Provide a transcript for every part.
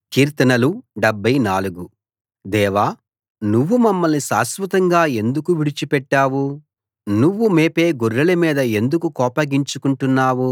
కీర్తనలు 74 దేవా నువ్వు మమ్మల్ని శాశ్వతంగా ఎందుకు విడిచిపెట్టావు నువ్వు మేపే గొర్రెల మీద ఎందుకు కోపగించుకుంటున్నావు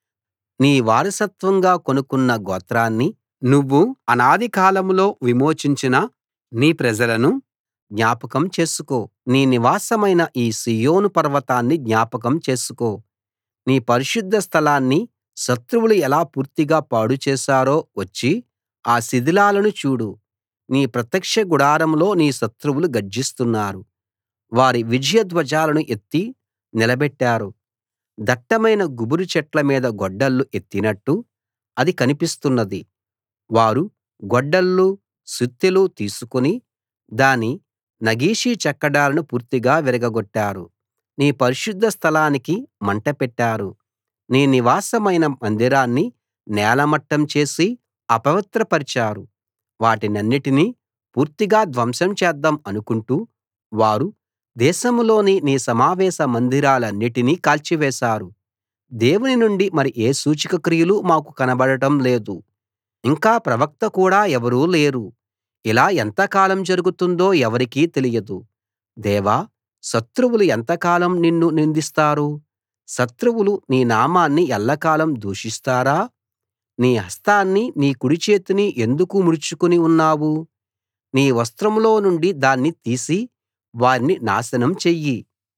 నీ వారసత్వంగా కొనుక్కున్న గోత్రాన్ని నువ్వు అనాది కాలంలో విమోచించిన నీ ప్రజలను జ్ఞాపకం చేసుకో నీ నివాసమైన ఈ సీయోను పర్వతాన్ని జ్ఞాపకం చేసుకో నీ పరిశుద్ధ స్థలాన్ని శత్రువులు ఎలా పూర్తిగా పాడు చేశారో వచ్చి ఆ శిథిలాలను చూడు నీ ప్రత్యక్ష గుడారంలో నీ శత్రువులు గర్జిస్తున్నారు వారి విజయ ధ్వజాలను ఎత్తి నిలబెట్టారు దట్టమైన గుబురు చెట్ల మీద గొడ్డళ్ళు ఎత్తినట్టు అది కనిపిస్తున్నది వారు గొడ్డళ్ళు సుత్తెలు తీసుకుని దాని నగిషీ చెక్కడాలను పూర్తిగా విరగగొట్టారు నీ పరిశుద్ధ స్థలానికి మంట పెట్టారు నీ నివాసమైన మందిరాన్ని నేలమట్టం చేసి అపవిత్రపరిచారు వాటినన్నిటినీ పూర్తిగా ధ్వంసం చేద్దాం అనుకుంటూ వారు దేశంలోని నీ సమావేశ మందిరాలన్నిటినీ కాల్చివేశారు దేవుని నుండి మరి ఏ సూచక క్రియలూ మాకు కనబడటం లేదు ఇంకా ప్రవక్త కూడా ఎవరూ లేరు ఇలా ఎంతకాలం జరుగుతుందో ఎవరికీ తెలియదు దేవా శత్రువులు ఎంతకాలం నిన్ను నిందిస్తారు శత్రువులు నీ నామాన్ని ఎల్లకాలం దూషిస్తారా నీ హస్తాన్ని నీ కుడిచేతిని ఎందుకు ముడుచుకుని ఉన్నావు నీ వస్త్రంలో నుండి దాన్ని తీసి వారిని నాశనం చెయ్యి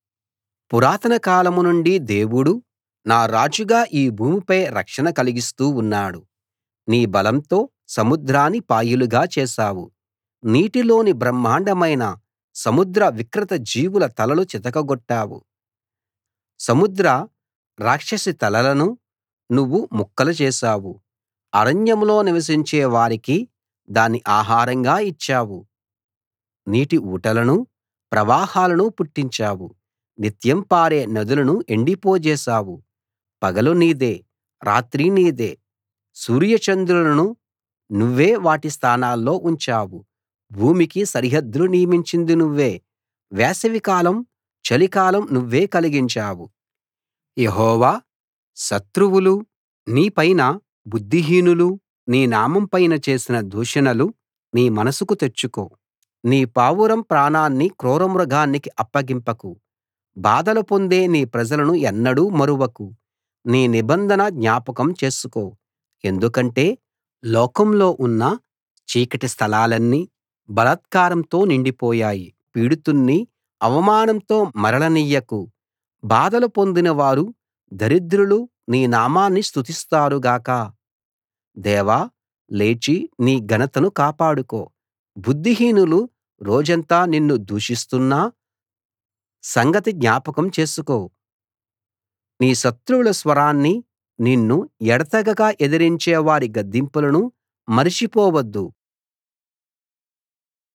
పురాతన కాలం నుండి దేవుడు నా రాజుగా ఈ భూమిపై రక్షణ కలిగిస్తూ ఉన్నాడు నీ బలంతో సముద్రాన్ని పాయలుగా చేశావు నీటిలోని బ్రహ్మాండమైన సముద్ర వికృత జీవుల తలలు చితకగొట్టావు సముద్ర రాక్షసి తలలను నువ్వు ముక్కలు చేశావు అరణ్యంలో నివసించే వారికి దాన్ని ఆహారంగా ఇచ్చావు నీటి ఊటలను ప్రవాహాలను పుట్టించావు నిత్యం పారే నదులను ఎండిపోజేశావు పగలు నీదే రాత్రి నీదే సూర్యచంద్రులను నువ్వే వాటి స్థానాల్లో ఉంచావు భూమికి సరిహద్దులు నియమించింది నువ్వే వేసవికాలం చలికాలం నువ్వే కలిగించావు యెహోవా శత్రువులు నీ పైన బుద్ధిహీనులు నీ నామం పైన చేసిన దూషణలు నీ మనసుకు తెచ్చుకో నీ పావురం ప్రాణాన్ని క్రూరమృగానికి అప్పగింపకు బాధలు పొందే నీ ప్రజలను ఎన్నడూ మరువకు నీ నిబంధన జ్ఞాపకం చేసుకో ఎందుకంటే లోకంలో ఉన్న చీకటి స్థలాలన్నీ బలాత్కారంతో నిండిపోయాయి పీడితుణ్ణి అవమానంతో మరలనియ్యకు బాధలు పొందిన వారు దరిద్రులు నీ నామాన్ని స్తుతిస్తారు గాక దేవా లేచి నీ ఘనతను కాపాడుకో బుద్ధిహీనులు రోజంతా నిన్ను దూషిస్తున్న సంగతి జ్ఞాపకం చేసుకో నీ శత్రువుల స్వరాన్ని నిన్ను ఎడతెగక ఎదిరించే వారి గద్దింపులను మరచిపోవద్దు